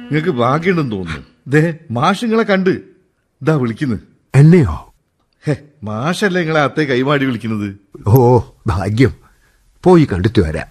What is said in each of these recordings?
നിങ്ങൾക്ക് ഭാഗ്യമുണ്ടെന്ന് തോന്നുന്നു ദേ മാഷിങ്ങളെ കണ്ട് ഇതാ വിളിക്കുന്നു എന്നെയോ ഹേ മാഷല്ലേ നിങ്ങളെ അത്തെ കൈമാടി വിളിക്കുന്നത് ഓ ഭാഗ്യം പോയി കണ്ടിട്ട് വരാം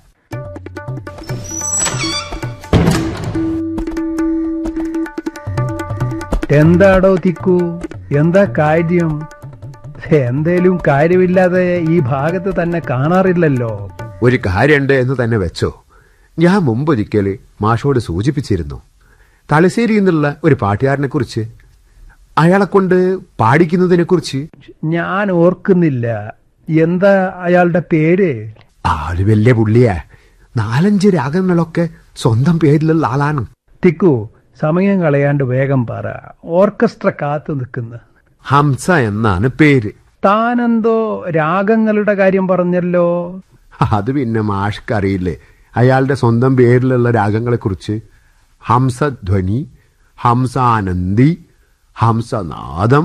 എന്താടോ തിക്കു എന്താ കാര്യം എന്തേലും കാര്യമില്ലാതെ ഈ ഭാഗത്ത് തന്നെ കാണാറില്ലല്ലോ ഒരു കാര്യമുണ്ട് എന്ന് തന്നെ വെച്ചോ ഞാൻ മുമ്പൊരിക്കല് മാഷോട് സൂചിപ്പിച്ചിരുന്നു തലശ്ശേരി എന്നുള്ള ഒരു പാട്ടുകാരനെ കുറിച്ച് അയാളെ കൊണ്ട് പാടിക്കുന്നതിനെ കുറിച്ച് ഞാൻ ഓർക്കുന്നില്ല എന്താ അയാളുടെ പേര് ആള് വലിയ പുള്ളിയാ നാലഞ്ച് രാഗങ്ങളൊക്കെ സ്വന്തം പേരിലുള്ള ആളാണ് തിക്കു സമയം കളയാണ്ട് വേഗം പറ ഓർക്കസ്ട്ര കാത്തു നിൽക്കുന്നു ഹംസ എന്നാണ് പേര് താനെന്തോ രാഗങ്ങളുടെ കാര്യം പറഞ്ഞല്ലോ അത് പിന്നെ മാഷ്ക്ക് അറിയില്ലേ അയാളുടെ സ്വന്തം പേരിലുള്ള രാഗങ്ങളെ കുറിച്ച് ഹംസധ്വനി ഹംസാനന്ദി ഹംസനാദം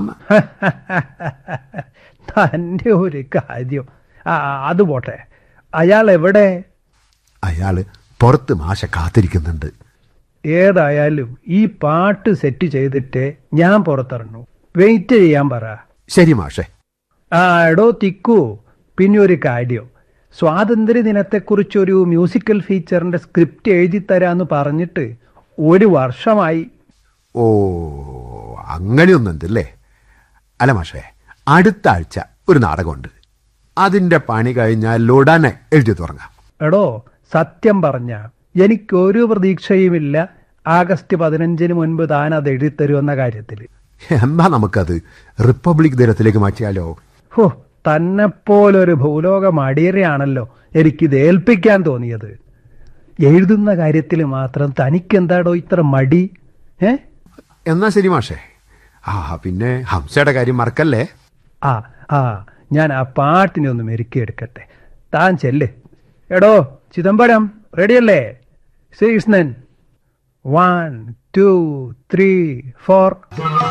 തന്റെ ഒരു കാര്യം ആ അത് പോട്ടെ അയാൾ എവിടെ അയാള് പുറത്ത് മാഷ കാത്തിരിക്കുന്നുണ്ട് ഏതായാലും ഈ പാട്ട് സെറ്റ് ചെയ്തിട്ട് ഞാൻ പുറത്തിറങ്ങു വെയിറ്റ് ചെയ്യാൻ പറ ശരി മാഷെ ആ എടോ തിക്കു പിന്നെ ഒരു കാര്യം സ്വാതന്ത്ര്യ ദിനത്തെക്കുറിച്ചൊരു മ്യൂസിക്കൽ ഫീച്ചറിന്റെ സ്ക്രിപ്റ്റ് എഴുതി തരാന്ന് പറഞ്ഞിട്ട് ഒരു വർഷമായി ഓ അങ്ങനെയൊന്നുണ്ടല്ലേ അല്ല മാഷേ അടുത്ത ആഴ്ച ഒരു നാടകമുണ്ട് അതിന്റെ പണി കഴിഞ്ഞാൽ ഉടനെ എഴുതി തുടങ്ങാം എടോ സത്യം പറഞ്ഞ എനിക്കൊരു പ്രതീക്ഷയുമില്ല ആഗസ്റ്റ് പതിനഞ്ചിന് മുൻപ് താൻ അത് എഴുതിത്തരുമെന്ന കാര്യത്തിൽ എന്നാ നമുക്കത് റിപ്പബ്ലിക് ദിനത്തിലേക്ക് മാറ്റിയാലോ ഹോ തന്നെപ്പോലൊരു ഭൂലോക മടിയരെയാണല്ലോ എനിക്കിത് ഏൽപ്പിക്കാൻ തോന്നിയത് എഴുതുന്ന കാര്യത്തിൽ മാത്രം തനിക്കെന്താടോ ഇത്ര മടി ഏ എന്നാ ശരി മാഷേ ആ പിന്നെ ഹംസയുടെ കാര്യം മറക്കല്ലേ ആ ആ ഞാൻ ആ പാട്ടിനെ ഒന്ന് മെരുക്കിയെടുക്കട്ടെ താൻ ചെല്ല് എടോ ചിദംബരം റെഡിയല്ലേ Sreekrishnan one two three four